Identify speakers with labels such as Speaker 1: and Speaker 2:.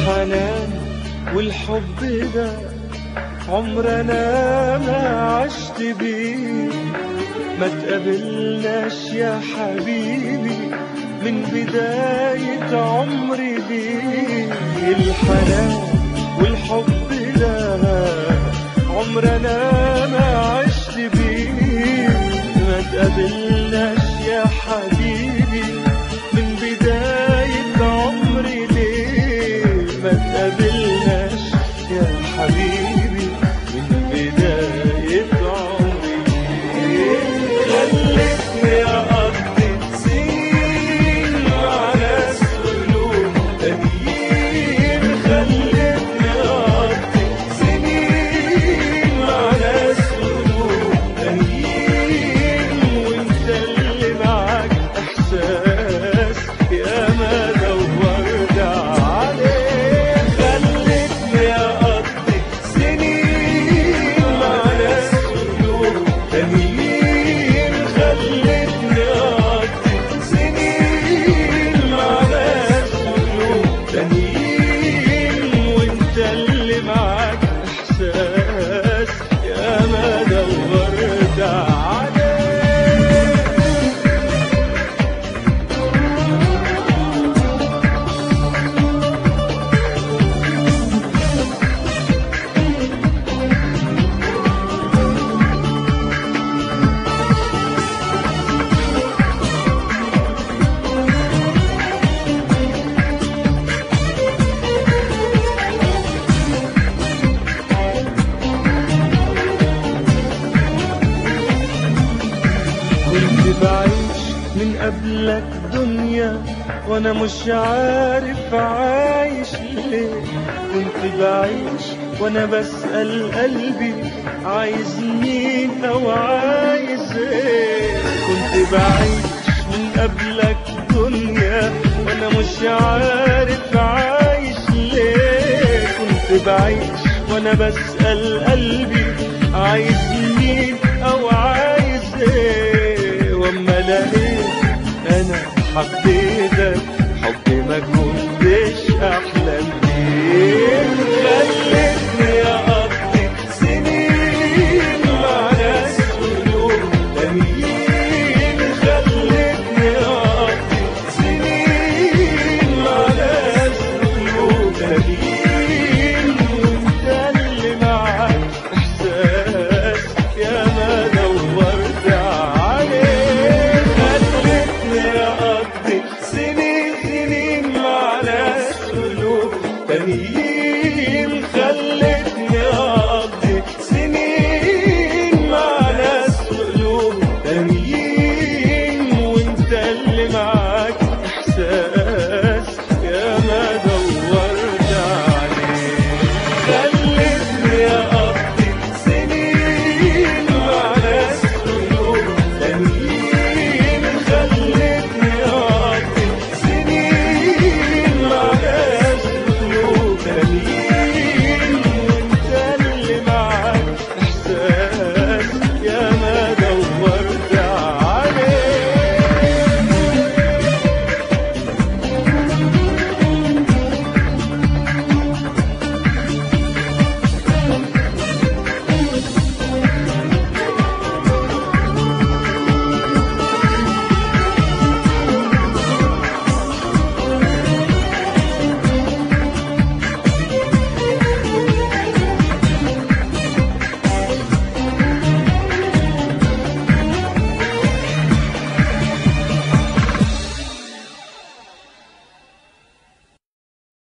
Speaker 1: الحنان والحب ده عمرنا ما عشت بيه ما تقابلناش يا حبيبي من بداية عمري بيه الحنان والحب ده عمرنا ما عشت بيه ما تقابلناش يا حبيبي من بداية عمري ليه ما تقابلناش يا حبيبي من بداية عمري ليه خلتني أقضي سنين مع ناس قلوب تانيين خلتني أقضي سنين مع ناس قلوب تانيين وانت اللي معاك إحساس يا ما دورت عليه خلتني أقضي سنين مع ناس قلوب تانيين خلتني أقضي سنين مع ناس قلوب تانيين وانت اللي معاك إحساس يا ما دورت عليه كنت بعيش من قبلك دنيا وانا مش عارف عايش ليه كنت بعيش وانا بسأل قلبي عايز مين او عايز ايه كنت بعيش من قبلك دنيا وانا مش عارف عايش ليه كنت بعيش وانا بسأل قلبي عايز مين او عايز ايه واما لقيت انا حبيتك حب ما كنتش احلم بيه خلتني اقضي سنين مع ناس قلوب تانيين خلتني اقضي سنين مع ناس قلوب تانيين وانت اللي معاك احساس يا ما دورت عليه خلتني اقضي سنين سنين مع ناس قلوب تانيين